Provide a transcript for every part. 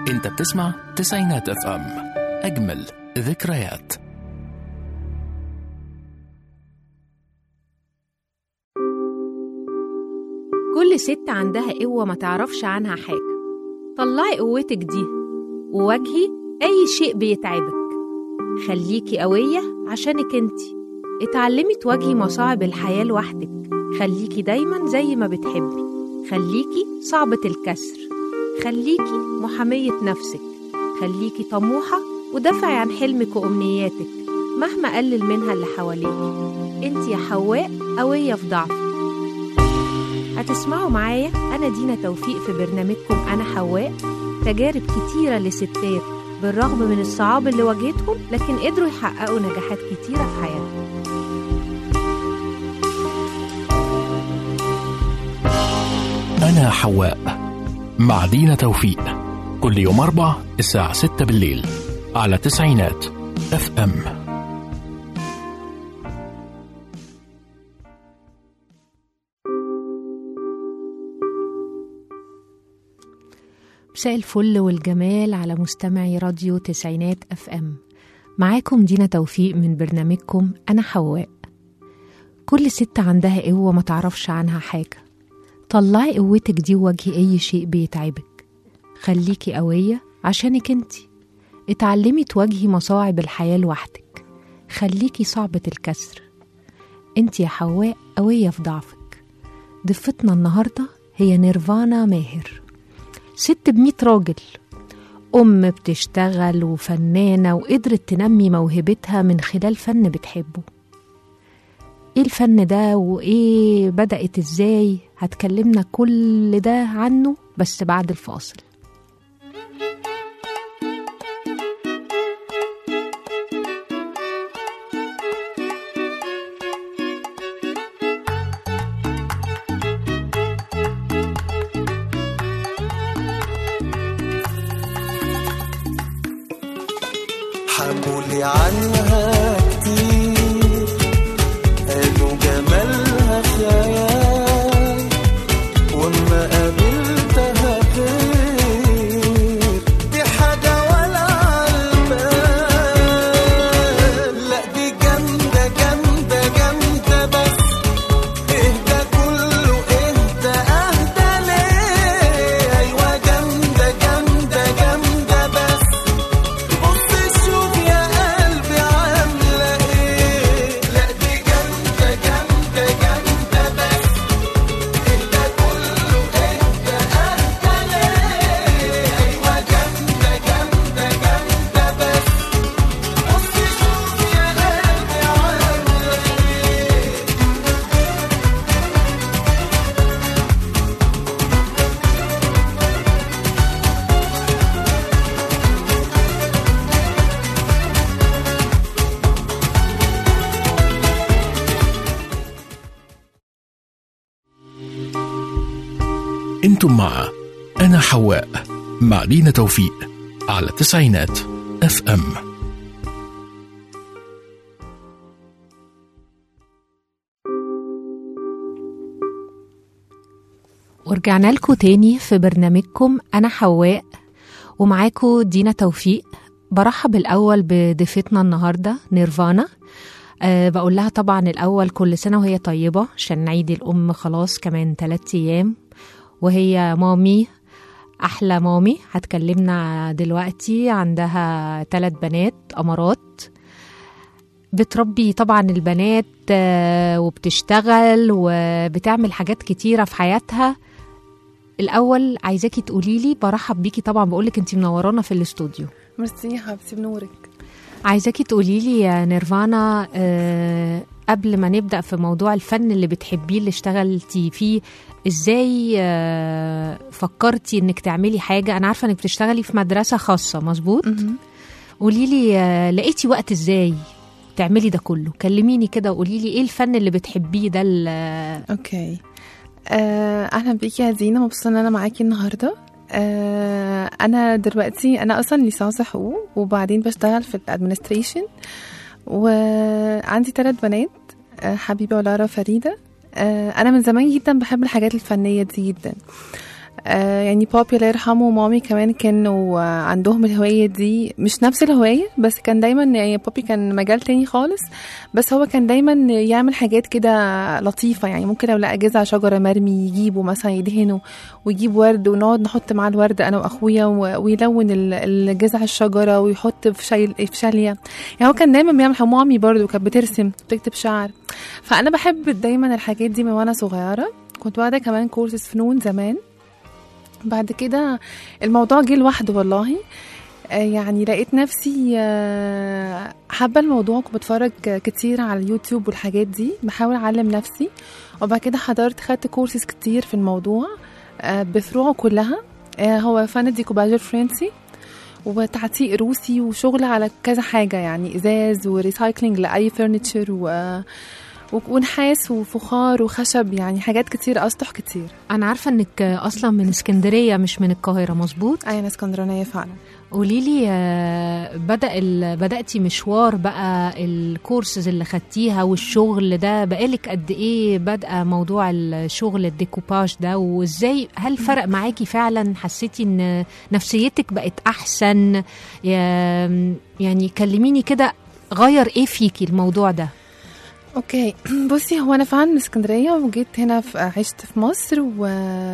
انت بتسمع تسعينات اف ام اجمل ذكريات كل ست عندها قوة ما تعرفش عنها حاجة طلعي قوتك دي وواجهي أي شيء بيتعبك خليكي قوية عشانك انتي اتعلمي تواجهي مصاعب الحياة لوحدك خليكي دايما زي ما بتحبي خليكي صعبة الكسر خليكي محامية نفسك خليكي طموحة ودافعي عن حلمك وأمنياتك مهما قلل منها اللي حواليك انت يا حواء قوية في ضعفك هتسمعوا معايا أنا دينا توفيق في برنامجكم أنا حواء تجارب كتيرة لستات بالرغم من الصعاب اللي واجهتهم لكن قدروا يحققوا نجاحات كتيرة في حياتهم أنا حواء مع دينا توفيق كل يوم أربع الساعة ستة بالليل على تسعينات اف ام مساء الفل والجمال على مستمعي راديو تسعينات اف ام معاكم دينا توفيق من برنامجكم أنا حواء كل ست عندها قوة ما تعرفش عنها حاجة طلعي قوتك دي وواجهي أي شيء بيتعبك خليكي قوية عشانك انتي اتعلمي تواجهي مصاعب الحياة لوحدك خليكي صعبة الكسر انتي يا حواء قوية في ضعفك ضيفتنا النهاردة هي نيرفانا ماهر ست بمية راجل أم بتشتغل وفنانة وقدرت تنمي موهبتها من خلال فن بتحبه ايه الفن ده وايه بدأت ازاي هتكلمنا كل ده عنه بس بعد الفاصل حكولي عنها كتير قالوا جمالها خيال واما قابلتها غير دي حاجة ولا عالبال لا دي جامدة جامدة جامدة بس اهدى كله اهدى اهدى ليه ايوه جامدة جامدة جامدة بس بص شوف يا قلبي عاملة ايه لا دي جامدة جامدة جامدة بس اهدى كله اهدى اهدى ليه ايوه جامدة جامدة جامدة بس بص شوف يا قلبي عاملة ايه انتم مع أنا حواء مع دينا توفيق على تسعينات اف ام ورجعنا لكم تاني في برنامجكم أنا حواء ومعاكم دينا توفيق برحب الأول بضيفتنا النهاردة نيرفانا أه بقول لها طبعا الأول كل سنة وهي طيبة عشان عيد الأم خلاص كمان تلات أيام وهي مامي أحلى مامي هتكلمنا دلوقتي عندها تلات بنات أمارات بتربي طبعا البنات آه، وبتشتغل وبتعمل حاجات كتيرة في حياتها الأول عايزاكي تقولي لي برحب بيكي طبعا بقولك انتي منورانا في الاستوديو ميرسي يا حبيبتي بنورك عايزاكي تقولي لي يا نيرفانا آه، قبل ما نبدأ في موضوع الفن اللي بتحبيه اللي اشتغلتي فيه ازاي آه، فكرتي انك تعملي حاجة انا عارفة انك بتشتغلي في مدرسة خاصة مظبوط قولي لي آه، لقيتي وقت ازاي تعملي ده كله كلميني كده وقولي لي ايه الفن اللي بتحبيه ده ال- اوكي آه، اهلا بيكي يا دينا مبسوطه ان انا معاكي النهارده آه، انا دلوقتي انا اصلا ليسانس حقوق وبعدين بشتغل في الادمنستريشن وعندي ثلاث بنات آه، حبيبه ولارا فريده آه، انا من زمان جدا بحب الحاجات الفنيه دي جدا آه يعني بابي الله يرحمه ومامي كمان كانوا آه، عندهم الهواية دي مش نفس الهواية بس كان دايما يعني بابي كان مجال تاني خالص بس هو كان دايما يعمل حاجات كده لطيفة يعني ممكن لو لقى جذع شجرة مرمي يجيبه مثلا يدهنه ويجيب ورد ونقعد نحط معاه الورد أنا وأخويا و- ويلون ال- الجذع الشجرة ويحط في شيل في شالية يعني هو كان دايما بيعمل مامي برضه كانت بترسم بتكتب شعر فأنا بحب دايما الحاجات دي من وأنا صغيرة كنت واخدة كمان كورسز فنون زمان بعد كده الموضوع جه لوحده والله آه، يعني لقيت نفسي آه، حابة الموضوع كنت بتفرج كتير على اليوتيوب والحاجات دي بحاول أعلم نفسي وبعد كده حضرت خدت كورسز كتير في الموضوع آه، بفروعه كلها آه، هو فن ديكوباج فرنسي وتعتيق روسي وشغل على كذا حاجة يعني إزاز وريسايكلينج لأي فرنتشر و... و- ونحاس وفخار وخشب يعني حاجات كتير أسطح كتير انا عارفه انك اصلا من اسكندريه مش من القاهره مظبوط أي أنا اسكندرانية فعلا قولي لي آه، بدا ال... بداتي مشوار بقى الكورسز اللي خدتيها والشغل ده بقالك قد ايه بادئه موضوع الشغل الديكوباج ده وازاي هل فرق معاكي فعلا حسيتي ان نفسيتك بقت احسن يا- يعني كلميني كده غير ايه فيكي الموضوع ده اوكي بصي هو انا فعلا من اسكندريه وجيت هنا في عشت في مصر و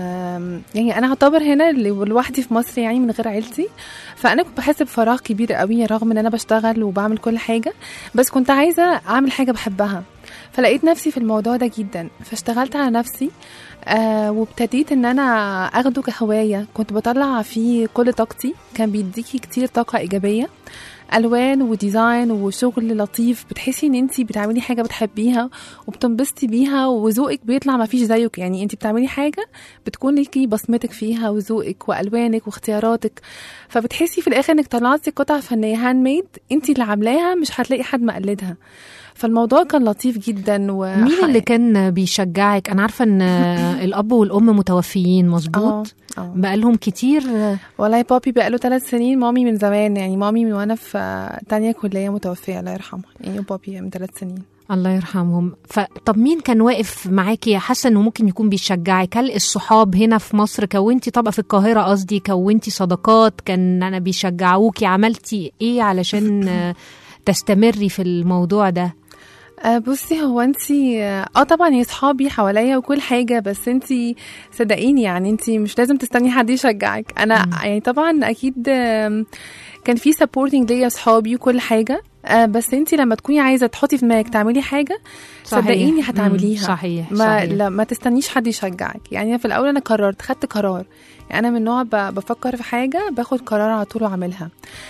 يعني انا اعتبر هنا اللي- لوحدي في مصر يعني من غير عيلتي فانا كنت بحس بفراغ كبير قوي رغم ان انا بشتغل وبعمل كل حاجه بس كنت عايزه اعمل حاجه بحبها فلقيت نفسي في الموضوع ده جدا فاشتغلت على نفسي آه وابتديت ان انا اخده كهوايه كنت بطلع فيه كل طاقتي كان بيديكي كتير طاقه ايجابيه الوان وديزاين وشغل لطيف بتحسي ان انت بتعملي حاجه بتحبيها وبتنبسطي بيها وذوقك بيطلع ما فيش زيك يعني انت بتعملي حاجه بتكون ليكي بصمتك فيها وذوقك والوانك واختياراتك فبتحسي في الاخر انك طلعتي قطعه فنيه هاند ميد انت اللي عاملاها مش هتلاقي حد مقلدها فالموضوع كان لطيف جدا و مين اللي كان بيشجعك انا عارفه ان الاب والام متوفيين اه مظبوط اه بقالهم كتير والله بابي بقاله ثلاث سنين مامي من زمان يعني مامي من وانا في آه، تانية كلية متوفية الله يرحمها يعني وبابي من ثلاث سنين الله يرحمهم فطب مين كان واقف معاكي حاسه انه ممكن يكون بيشجعك هل الصحاب هنا في مصر كونتي طبقه في القاهره قصدي كونتي صداقات كان انا بيشجعوكي عملتي ايه علشان آه، تستمري في الموضوع ده آه، بصي هو انت اه طبعا يا صحابي حواليا وكل حاجه بس انت صدقيني يعني انت مش لازم تستني حد يشجعك انا مم. يعني طبعا اكيد آم، كان في سبورتنج ليا صحابي وكل حاجه آه، بس انت لما تكوني عايزه تحطي في دماغك تعملي حاجه صحيح. صدقيني مم، هتعمليها صحيح ما صحيح لا ما تستنيش حد يشجعك يعني أنا في الاول انا قررت خدت قرار يعني انا من نوع ب- بفكر في حاجه باخد قرار على طول واعملها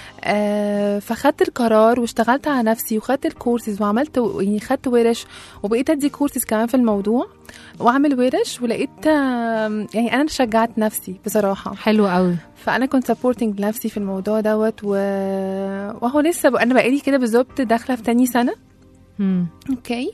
آه فخدت القرار واشتغلت على نفسي وخدت الكورسز وعملت يعني خدت ورش وبقيت ادي كورسز كمان في الموضوع واعمل ورش ولقيت آه يعني انا شجعت نفسي بصراحه حلو قوي فانا كنت سبورتنج نفسي في الموضوع دوت و... وهو لسه ب... انا بقالي كده بالظبط داخله في تاني سنه مم. اوكي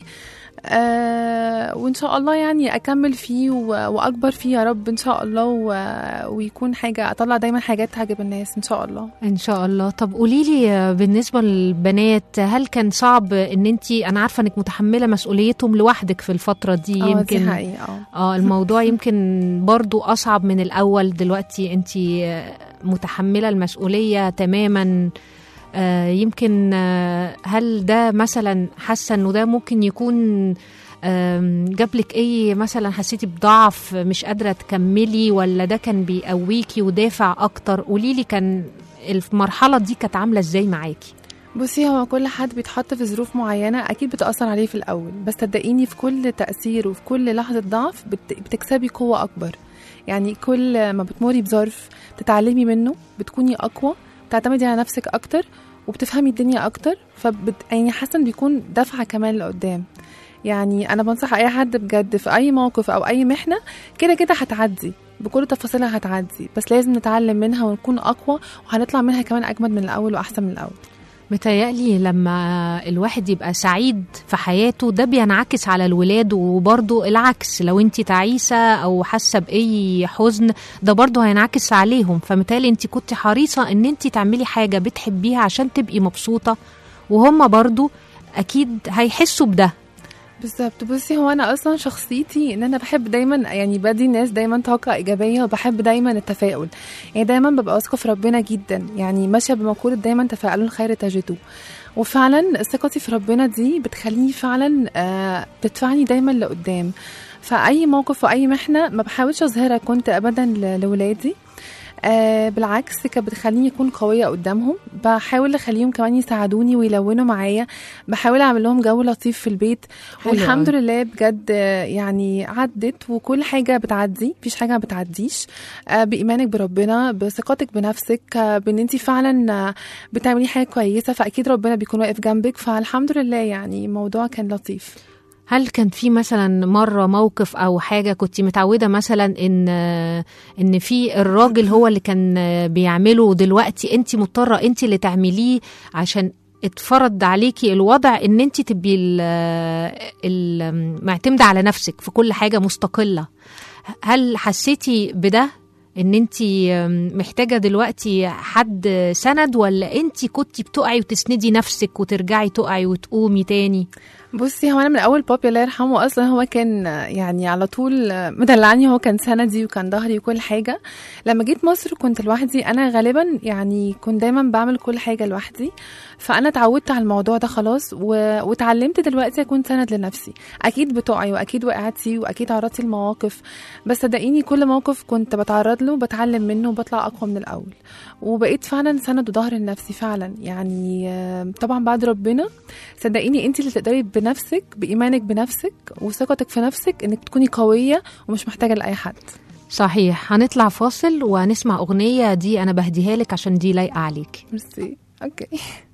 آه وان شاء الله يعني اكمل فيه و... واكبر فيه يا رب ان شاء الله و... ويكون حاجه اطلع دايما حاجات تعجب الناس ان شاء الله ان شاء الله طب قولي لي بالنسبه للبنات هل كان صعب ان انت انا عارفه انك متحمله مسؤوليتهم لوحدك في الفتره دي اه دي يمكن حقيقه اه اه الموضوع يمكن برضو اصعب من الاول دلوقتي انت متحمله المسؤوليه تماما آه، يمكن آه، هل ده مثلا حاسه انه ده ممكن يكون آم، جابلك ايه مثلا حسيتي بضعف مش قادره تكملي ولا ده كان بيقويكي ودافع اكتر قولي لي كان المرحله دي كانت عامله ازاي معاكي بصي هو كل حد بيتحط في ظروف معينة أكيد بتأثر عليه في الأول بس صدقيني في كل تأثير وفي كل لحظة ضعف بت- بتكسبي قوة أكبر يعني كل ما بتمري بظرف تتعلمي منه بتكوني أقوى بتعتمدي على نفسك أكتر وبتفهمي الدنيا أكتر فبت يعني حاسة إن بيكون دفعة كمان لقدام يعني أنا بنصح أي حد بجد في أي موقف أو أي محنة كده كده هتعدي بكل تفاصيلها هتعدي بس لازم نتعلم منها ونكون أقوى وهنطلع منها كمان أجمد من الأول وأحسن من الأول متهيألي لما الواحد يبقى سعيد في حياته ده بينعكس على الولاد وبرضه العكس لو انت تعيسة او حاسة بأي حزن ده برضه هينعكس عليهم فمتهيألي انت كنت حريصة ان انت تعملي حاجة بتحبيها عشان تبقي مبسوطة وهم برضه اكيد هيحسوا بده بالظبط بصي هو انا اصلا شخصيتي ان انا بحب دايما يعني بدي الناس دايما طاقه ايجابيه وبحب دايما التفاؤل يعني دايما ببقى واثقه في ربنا جدا يعني ماشيه بمقوله دايما تفاءلوا الخير تجدوه وفعلا ثقتي في ربنا دي بتخليني فعلا آه بتدفعني دايما لقدام فاي موقف واي محنه ما بحاولش اظهرها كنت ابدا ل- لولادي آه بالعكس كانت بتخليني اكون قويه قدامهم بحاول اخليهم كمان يساعدوني ويلونوا معايا بحاول اعمل لهم جو لطيف في البيت حلو والحمد أوي. لله بجد آه، يعني عدت وكل حاجه بتعدي مفيش حاجه ما بتعديش آه بايمانك بربنا بثقتك بنفسك آه بان انت فعلا آه، بتعملي حاجه كويسه فاكيد ربنا بيكون واقف جنبك فالحمد لله يعني الموضوع كان لطيف هل كان في مثلا مرة موقف أو حاجة كنت متعودة مثلا إن إن في الراجل هو اللي كان بيعمله دلوقتي أنت مضطرة أنت اللي تعمليه عشان اتفرض عليكي الوضع ان انت تبقي ال- ال- معتمده على نفسك في كل حاجه مستقله هل حسيتي بده ان انت محتاجه دلوقتي حد سند ولا انت كنتي بتقعي وتسندي نفسك وترجعي تقعي وتقومي تاني بصي هو انا من اول بابي الله يرحمه اصلا هو كان يعني على طول مدلعني هو كان سندي وكان ظهري وكل حاجه لما جيت مصر كنت لوحدي انا غالبا يعني كنت دايما بعمل كل حاجه لوحدي فانا اتعودت على الموضوع ده خلاص و... واتعلمت دلوقتي اكون سند لنفسي اكيد بتقعي واكيد وقعتي واكيد عرضتي المواقف بس صدقيني كل موقف كنت بتعرض له بتعلم منه وبطلع اقوى من الاول وبقيت فعلا سند وظهر لنفسي فعلا يعني آه، طبعا بعد ربنا صدقيني انت اللي تقدري بنفسك بايمانك بنفسك وثقتك في نفسك انك تكوني قويه ومش محتاجه لاي حد صحيح هنطلع فاصل وهنسمع اغنيه دي انا بهديها لك عشان دي لايقه عليكي ميرسي اوكي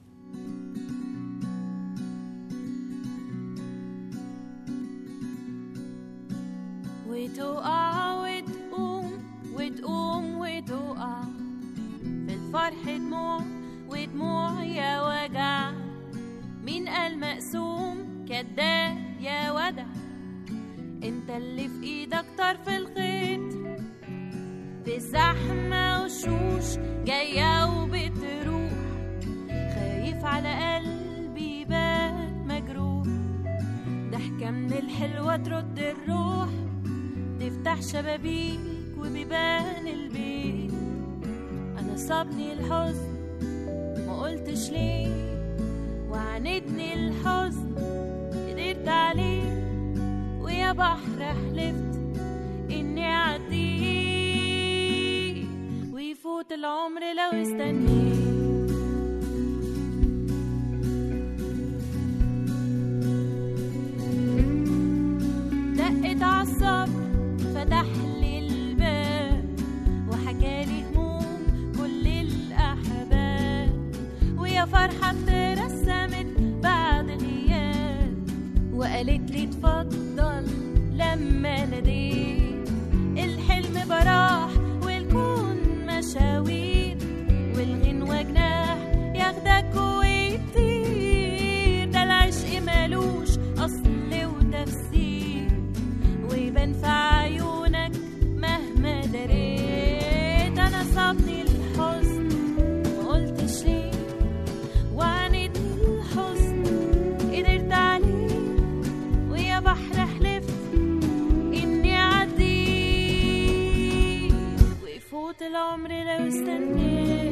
وتقع وتقوم وتقوم وتقع في الفرح دموع ودموع يا وجع مين قال مقسوم كداب يا ودع انت اللي في ايدك طرف الخيط في زحمة وشوش جاية وبتروح خايف على قلبي بات مجروح ضحكة من الحلوة ترد الروح تفتح شبابيك وبيبان البيت انا صابني الحزن ما قلتش ليه وعاندني الحزن قدرت عليه ويا بحر حلفت اني اعديه ويفوت العمر لو استنيت دقت عالصبر فتح لي الباب وحكالي هموم كل الأحباب ويا فرحة اترسمت بعد غياب وقالت لي اتفضل لما ناديت الحلم براح والكون مشاوير والغنوة جناح ياخدك ويطير ده العشق مالوش أصل وتفسير ويبان في عيونك مهما دريت انا صابني الحزن ما قلتش ليه وعاندني الحزن قدرت عليه ويا بحر حلفت اني اعديه ويفوت العمر لو استنيت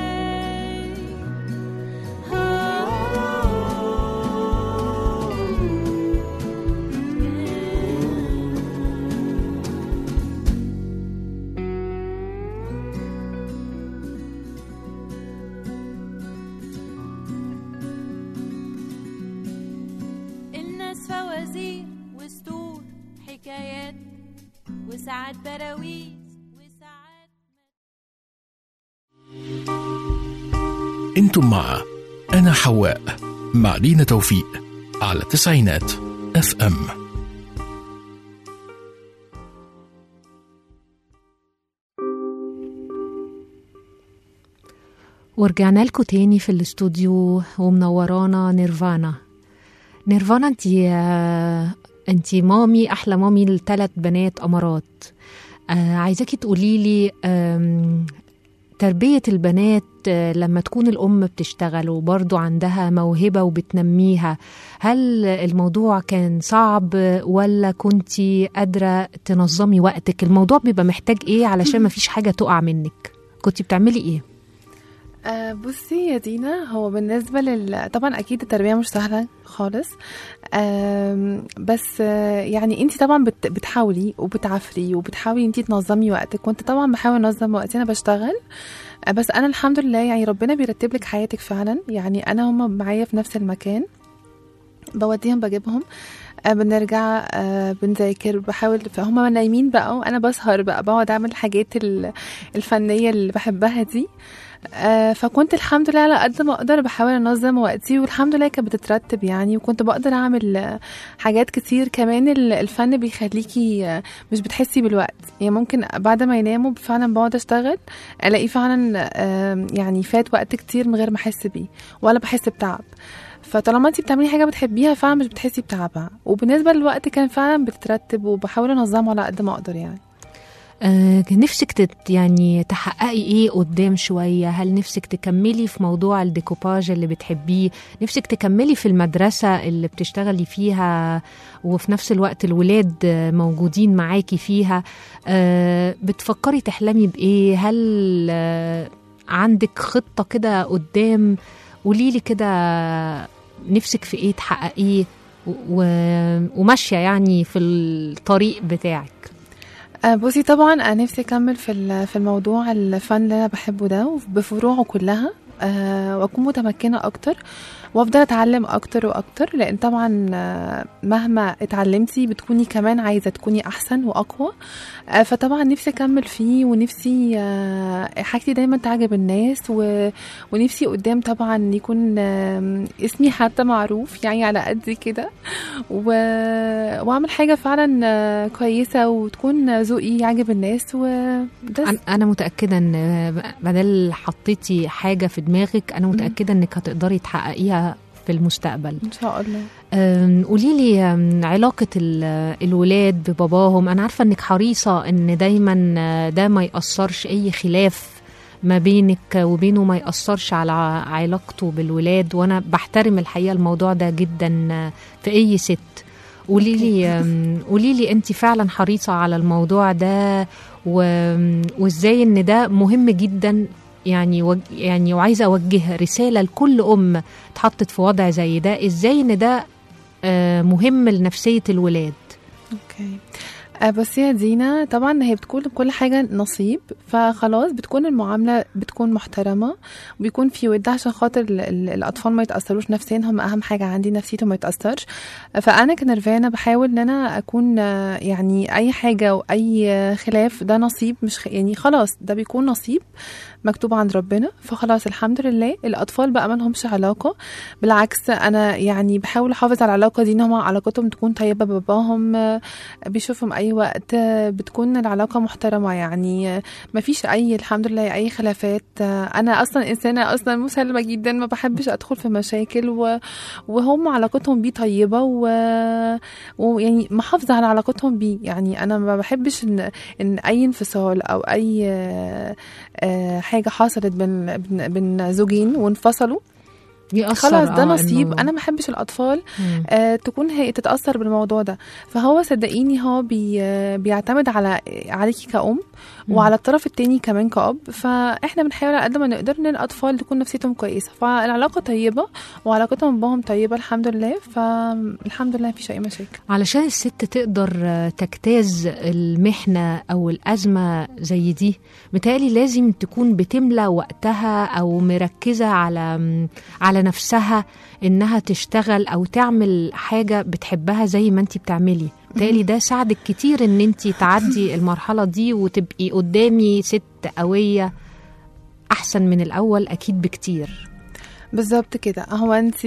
الناس فوازير وسطور حكايات وساعات براويز وساعات انتم مع انا حواء مع لينا توفيق على تسعينات اف ام ورجعنا لكم تاني في الاستوديو ومنورانا نيرفانا نيرفانا انت انت مامي احلى مامي لثلاث بنات امارات آه عايزاكي تقولي لي آم، تربية البنات آه، لما تكون الأم بتشتغل وبرضو عندها موهبة وبتنميها هل الموضوع كان صعب ولا كنتي قادرة تنظمي وقتك الموضوع بيبقى محتاج إيه علشان مفيش حاجة تقع منك كنتي بتعملي إيه؟ آه بصي يا دينا هو بالنسبة لل طبعا أكيد التربية مش سهلة خالص آم، بس آه يعني انت طبعا بت بتحاولي وبتعافري وبتحاولي انت تنظمي وقتك وانت طبعا بحاول انظم وقتي انا بشتغل آه بس انا الحمد لله يعني ربنا بيرتب لك حياتك فعلا يعني انا هم معايا في نفس المكان بوديهم بجيبهم آه بنرجع آه بنذاكر بحاول فهم نايمين بقى وانا بسهر بقى بقعد اعمل الحاجات ال- الفنيه اللي بحبها دي آه فكنت الحمد لله على قد ما اقدر بحاول انظم وقتي والحمد لله كانت بتترتب يعني وكنت بقدر اعمل آه، حاجات كتير كمان ال- الفن بيخليكي آه، مش بتحسي بالوقت يعني ممكن بعد ما يناموا فعلا بقعد اشتغل الاقي فعلا آه، يعني فات وقت كتير من غير ما احس بيه ولا بحس بتعب فطالما انت بتعملي حاجه بتحبيها فعلا مش بتحسي بتعبها وبالنسبه للوقت كان فعلا بتترتب وبحاول انظمه على قد ما اقدر يعني آه، نفسك تت يعني تحققي ايه قدام شوية هل نفسك تكملي في موضوع الديكوباج اللي بتحبيه نفسك تكملي في المدرسة اللي بتشتغلي فيها وفي نفس الوقت الولاد آه، موجودين معاكي فيها آه، بتفكري تحلمي بإيه هل آه، عندك خطة كده قدام قوليلي كده نفسك في ايه تحققيه و- و- وماشية يعني في الطريق بتاعك آه، بصي طبعا انا نفسي اكمل في ال- في الموضوع الفن اللي انا بحبه ده بفروعه كلها آه، واكون متمكنه اكتر وافضل اتعلم اكتر واكتر لان طبعا آه، مهما اتعلمتي بتكوني كمان عايزه تكوني احسن واقوى آه، فطبعا نفسي اكمل فيه ونفسي آه، حاجتي دايما تعجب الناس و... ونفسي قدام طبعا يكون آم، اسمي حتى معروف يعني على قد كده و... واعمل حاجه فعلا آه، كويسه وتكون ذوقي يعجب الناس وده أنا- انا متاكده ان بدل حطيتي حاجه في دماغك انا متاكده انك هتقدري تحققيها في المستقبل ان شاء الله أم، قولي لي أم، علاقه ال- الولاد بباباهم انا عارفه انك حريصه ان دايما آه، ده ما ياثرش اي خلاف ما بينك وبينه ما ياثرش على ع- علاقته بالولاد وانا بحترم الحقيقه الموضوع ده جدا آه، في اي ست قولي لي أم، قولي لي انت فعلا حريصه على الموضوع ده و- وازاي ان ده مهم جدا يعني وج... يعني وعايزه اوجه رساله لكل ام اتحطت في وضع زي ده ازاي ان ده آه، مهم لنفسيه الولاد اوكي آه، بس يا دينا طبعا هي بتكون كل حاجة نصيب فخلاص بتكون المعاملة بتكون محترمة وبيكون في ود عشان خاطر ال- ال- الأطفال ما يتأثروش نفسيا هم أهم حاجة عندي نفسيتهم ما يتأثرش آه، فأنا كنرفانة بحاول إن أنا أكون آه، يعني أي حاجة وأي آه، خلاف ده نصيب مش خ... يعني خلاص ده بيكون نصيب مكتوب عند ربنا فخلاص الحمد لله الأطفال بقى ما لهمش علاقة بالعكس أنا يعني بحاول أحافظ على العلاقة دي إن هم علاقتهم تكون طيبة بباباهم آه، بيشوفهم اي وقت آه، بتكون العلاقه محترمه يعني آه، ما فيش اي الحمد لله اي خلافات آه، انا اصلا انسانه اصلا مسالمه جدا ما بحبش ادخل في مشاكل و... وهم علاقتهم بيه طيبه و... ويعني محافظه على علاقتهم بيه يعني انا ما بحبش ان ان اي انفصال او اي آه، آه، حاجه حصلت بين بين- بين زوجين وانفصلوا يأثر خلاص ده آه، نصيب إنه- انا ما بحبش الاطفال مم. آه، تكون هي تتاثر بالموضوع ده فهو صدقيني هو بي آه، بيعتمد على عليكي كأم مم. وعلى الطرف التاني كمان كأب فاحنا بنحاول على قد ما نقدر ان الاطفال تكون نفسيتهم كويسه فالعلاقه طيبه وعلاقتهم باباهم طيبه الحمد لله فالحمد لله مفيش اي مشاكل علشان الست تقدر آه، تجتاز المحنة أو الأزمة زي دي متهيألي لازم تكون بتملى وقتها أو مركزة على م، على نفسها إنها تشتغل أو تعمل حاجة بتحبها زي ما أنت بتعملي متهيألي ده ساعدك كتير إن أنت تعدي المرحلة دي وتبقي قدامي ست قوية أحسن من الأول أكيد بكتير بالظبط كده هو انت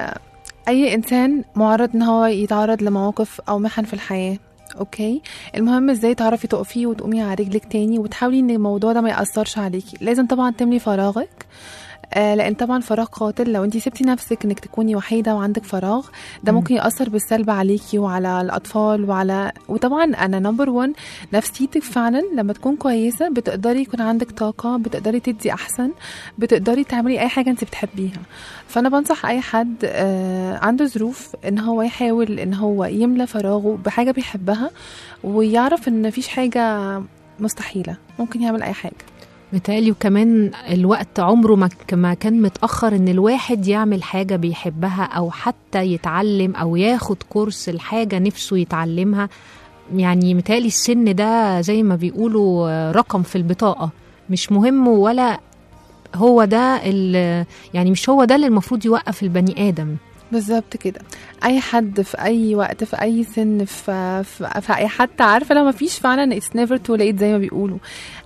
اي انسان معرض ان هو يتعرض لمواقف او محن في الحياه اوكي المهم ازاي تعرفي تقفي وتقومي على رجلك تاني وتحاولي ان الموضوع ده ما ياثرش عليكي لازم طبعا تملي فراغك آه لان طبعا فراغ قاتل لو انت سبتي نفسك انك تكوني وحيده وعندك فراغ ده مم. ممكن ياثر بالسلب عليكي وعلى الاطفال وعلى وطبعا انا نمبر 1 نفسيتك فعلا لما تكون كويسه بتقدري يكون عندك طاقه بتقدري تدي احسن بتقدري تعملي اي حاجه انت بتحبيها فانا بنصح اي حد آه عنده ظروف ان هو يحاول ان هو يملى فراغه بحاجه بيحبها ويعرف ان مفيش حاجه مستحيله ممكن يعمل اي حاجه متهيألي وكمان الوقت عمره ما ك- ما كان متأخر إن الواحد يعمل حاجة بيحبها أو حتى يتعلم أو ياخد كورس الحاجة نفسه يتعلمها يعني متهيألي السن ده زي ما بيقولوا آه، رقم في البطاقة مش مهم ولا هو ده ال- يعني مش هو ده اللي المفروض يوقف البني آدم بالظبط كده اي حد في اي وقت في اي سن في, في, في اي حتى عارفه لو ما فيش فعلا اتس نيفر تو ليت زي ما بيقولوا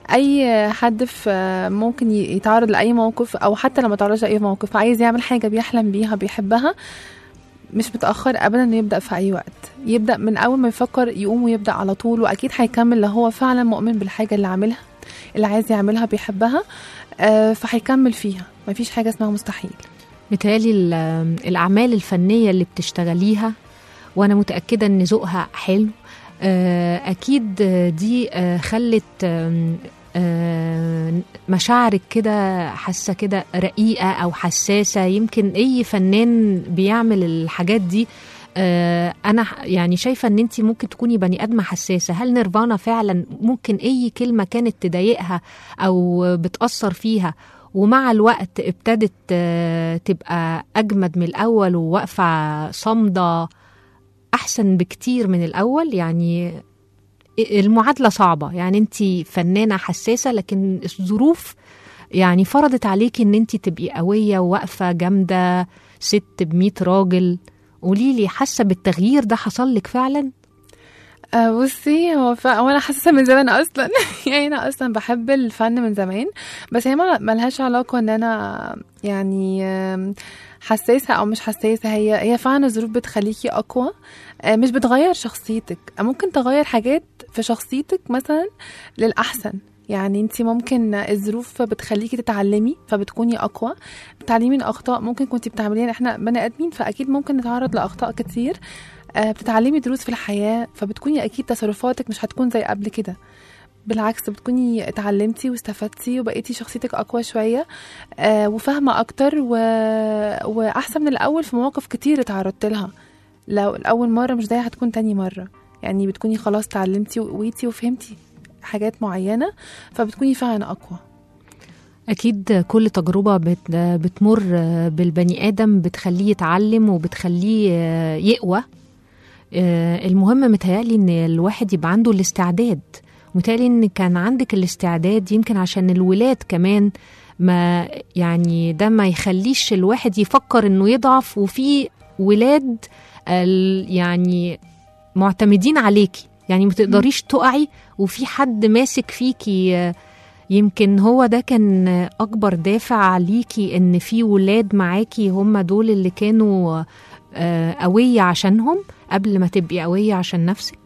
اي حد في ممكن ي- يتعرض لاي موقف او حتى لما تعرضش لاي موقف عايز يعمل حاجه بيحلم بيها بيحبها مش متاخر ابدا انه يبدا في اي وقت يبدا من اول ما يفكر يقوم ويبدا على طول واكيد هيكمل لو هو فعلا مؤمن بالحاجه اللي عاملها اللي عايز يعملها بيحبها آه، فهيكمل فيها مفيش حاجه اسمها مستحيل متهيألي ال- الأعمال الفنية اللي بتشتغليها وأنا متأكدة إن ذوقها حلو آه، أكيد دي آه، خلت آم، آه، مشاعرك كده حاسة كده رقيقة أو حساسة يمكن أي فنان بيعمل الحاجات دي آه، أنا ح- يعني شايفة إن أنت ممكن تكوني بني آدمة حساسة هل نيرفانا فعلا ممكن أي كلمة كانت تضايقها أو بتأثر فيها ومع الوقت ابتدت آه، تبقى أجمد من الأول وواقفة صامدة أحسن بكتير من الأول يعني المعادلة صعبة يعني أنت فنانة حساسة لكن الظروف يعني فرضت عليكي أن أنت تبقي قوية وواقفة جامدة ست بمية راجل قوليلي حاسة بالتغيير ده حصل لك فعلا؟ آه، بصي هو ف... هو انا حاسه من زمان اصلا يعني انا اصلا بحب الفن من زمان بس هي ما ملهاش علاقه ان انا يعني آم، حساسه او مش حساسه هي هي فعلا الظروف بتخليكي اقوى آه، مش بتغير شخصيتك ممكن تغير حاجات في شخصيتك مثلا للاحسن يعني انت ممكن الظروف بتخليكي تتعلمي فبتكوني اقوى بتتعلمي من اخطاء ممكن كنت بتعمليها احنا بني ادمين فاكيد ممكن نتعرض لاخطاء كتير آه، بتتعلمي دروس في الحياة فبتكوني أكيد تصرفاتك مش هتكون زي قبل كده بالعكس بتكوني اتعلمتي واستفدتي وبقيتي شخصيتك أقوى شوية آه، وفاهمة أكتر و... وأحسن من الأول في مواقف كتير اتعرضت لها لو الأول مرة مش زي هتكون تاني مرة يعني بتكوني خلاص اتعلمتي وقويتي وفهمتي حاجات معينة فبتكوني فعلا أقوى أكيد كل تجربة بت بتمر بالبني آدم بتخليه يتعلم وبتخليه يقوى آه، المهم متهيألي إن الواحد يبقى عنده الاستعداد متهيألي إن كان عندك الاستعداد يمكن عشان الولاد كمان ما يعني ده ما يخليش الواحد يفكر إنه يضعف وفي ولاد ال- يعني معتمدين عليكي يعني ما تقدريش تقعي وفي حد ماسك فيكي آه، يمكن هو ده كان اكبر دافع ليكي ان في ولاد معاكي هم دول اللي كانوا آه، قوية عشانهم قبل ما تبقي قوية عشان نفسك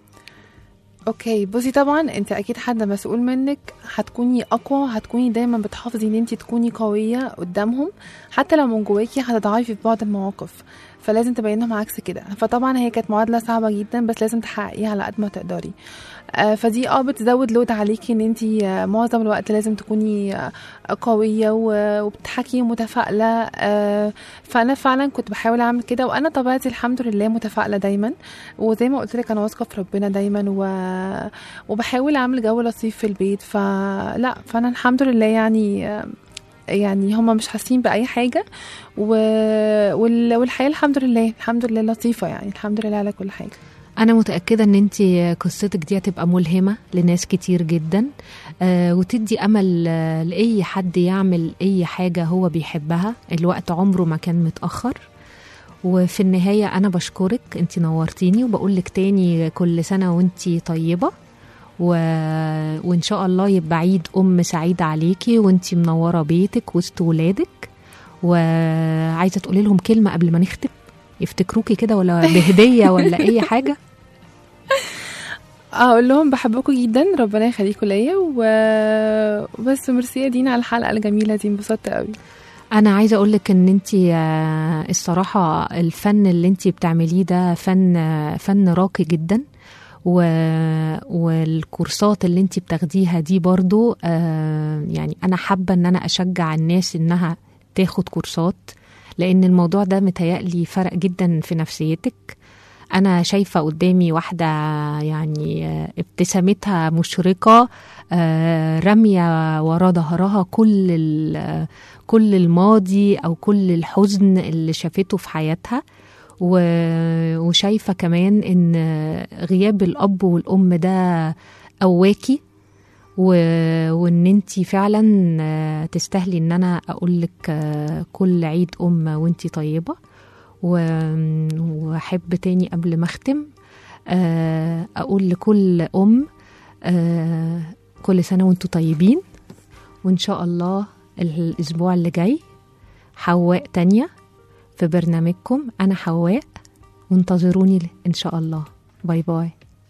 اوكي بصي طبعا انت اكيد حد مسؤول منك هتكوني اقوى هتكوني دايما بتحافظي ان انت تكوني قويه قدامهم حتى لو من جواكي هتضعفي في بعض المواقف فلازم تبين لهم عكس كده فطبعا هي كانت معادله صعبه جدا بس لازم تحققيها على قد ما تقدري آه، فدي اه بتزود لود عليكي ان انت معظم الوقت لازم تكوني آه، قويه و- وبتضحكي ومتفائله آه، فانا فعلا كنت بحاول اعمل كده وانا طبيعتي الحمد لله متفائله دايما وزي ما قلت لك انا واثقه في ربنا دايما و... وبحاول اعمل جو لطيف في البيت فلا فانا الحمد لله يعني يعني هما مش حاسين باي حاجه و... وال... والحياه الحمد لله الحمد لله لطيفه يعني الحمد لله على كل حاجه انا متأكدة ان انت قصتك دي هتبقى ملهمة لناس كتير جدا آه، وتدي امل آه، لاي حد يعمل اي حاجة هو بيحبها الوقت عمره ما كان متأخر وفي النهاية أنا بشكرك أنت نورتيني وبقول لك تاني كل سنة وأنت طيبة و... وإن شاء الله يبقى عيد أم سعيد عليكي وأنت منورة بيتك وسط ولادك وعايزة تقولي لهم كلمة قبل ما نختم يفتكروكي كده ولا بهدية ولا أي حاجة اقول لهم بحبكم جدا ربنا يخليكم ليا و- وبس ميرسي يا دينا على الحلقه الجميله دي انبسطت قوي انا عايزه اقول لك ان انت الصراحه الفن اللي انت بتعمليه ده فن آه، فن راقي جدا و... والكورسات اللي انت بتاخديها دي برضو آه، يعني انا حابه ان انا اشجع الناس انها تاخد كورسات لان الموضوع ده متهيألي فرق جدا في نفسيتك انا شايفه قدامي واحده يعني آه، ابتسامتها مشرقه آه، راميه ورا ظهرها كل ال- كل الماضي او كل الحزن اللي شافته في حياتها و- وشايفه كمان ان غياب الاب والام ده قواكي و- وان انت فعلا آه، تستاهلي ان انا اقول لك كل عيد ام وانت طيبه و- واحب تاني قبل ما اختم آه، اقول لكل ام آه، كل سنه وانتم طيبين وان شاء الله الاسبوع اللي جاي حواء تانية في برنامجكم انا حواء وانتظروني ان شاء الله باي باي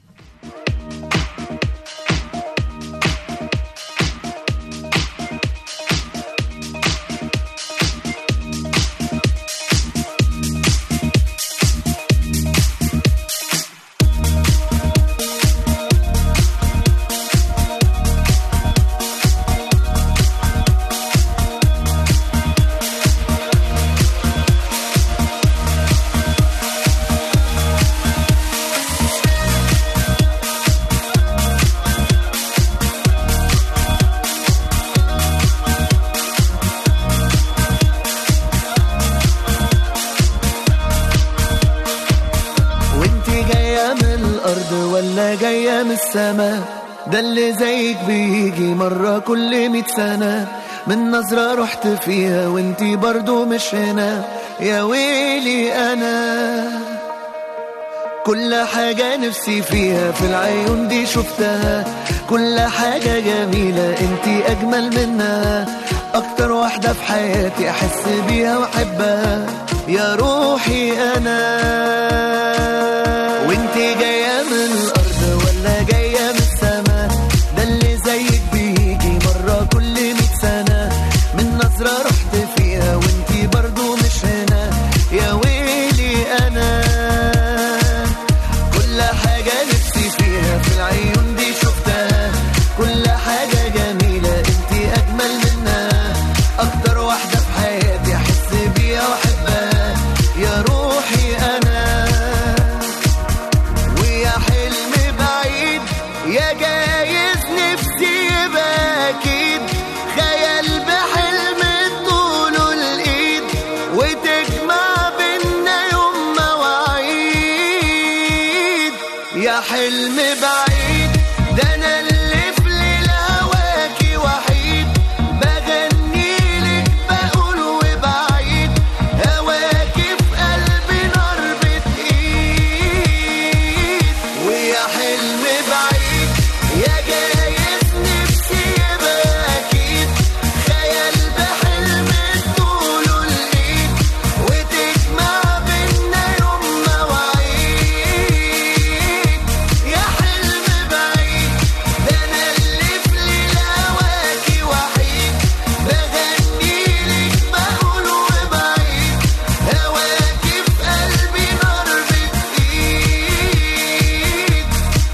وانتي جاية من الأرض ولا جاية من السماء ده اللي زيك بيجي مرة كل مية سنة من نظرة رحت فيها وانتي برضو مش هنا يا ويلي أنا كل حاجة نفسي فيها في العيون دي شفتها كل حاجة جميلة انتي أجمل منها أكتر واحدة في حياتي أحس بيها وأحبها يا روحي أنا وانتي جاية من الأرض ولا جاية من السماء ده اللي زيك بيجي مرة كل مية سنة من نظرة رحت فيها وانتي برضو مش هنا يا ويلي أنا كل حاجة نفسي فيها في العيون دي شفتها كل حاجة جميلة انتي أجمل منها أكتر واحدة في حياتي أحس بيها وأحبها يا روحي أنا ويا حلم بعيد يا جايز نفسي يبقى أكيد خيال بحلم طوله الإيد وتجمع بينا يوم مواعيد يا حلم بعيد ده أنا اللي في ليل هواكي وحيد بغني لك بقول وبعيد هواكي في قلبي نار بتقيد ويا حلم بعيد يا جايز نفسي يبقى أكيد خيال بحلم طوله الإيد وتجمع بينا يوم مواعيد يا حلم بعيد ده أنا اللي في ليل هواكي وحيد بغني لك بقول وبعيد هواكي في قلبي نار بتقيد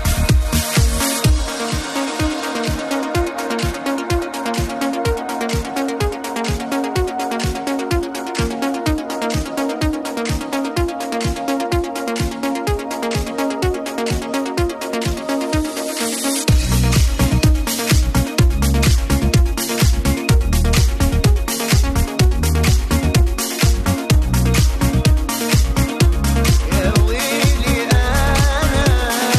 يا ويلي أنا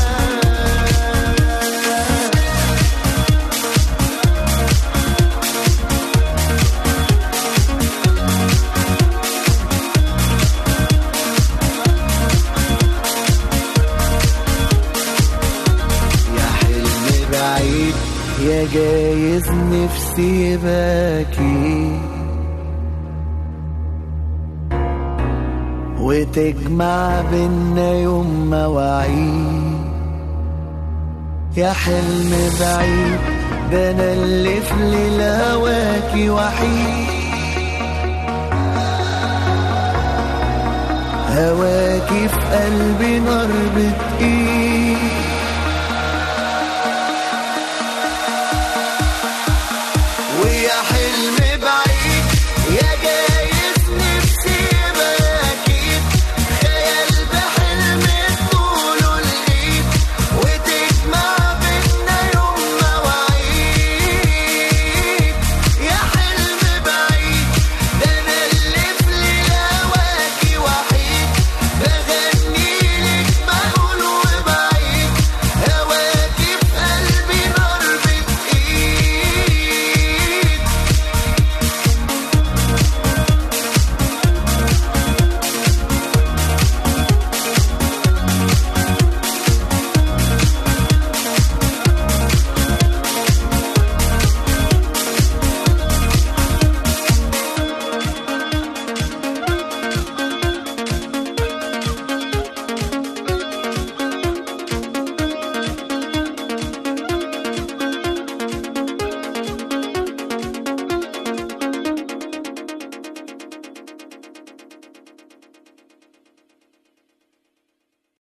يا حلم بعيد يا جايز نفسي باكي وتجمع بينا يوم مواعيد يا حلم بعيد ده انا اللي في ليل هواكي وحيد هواكي في قلبي نار بتقيل ويا حلم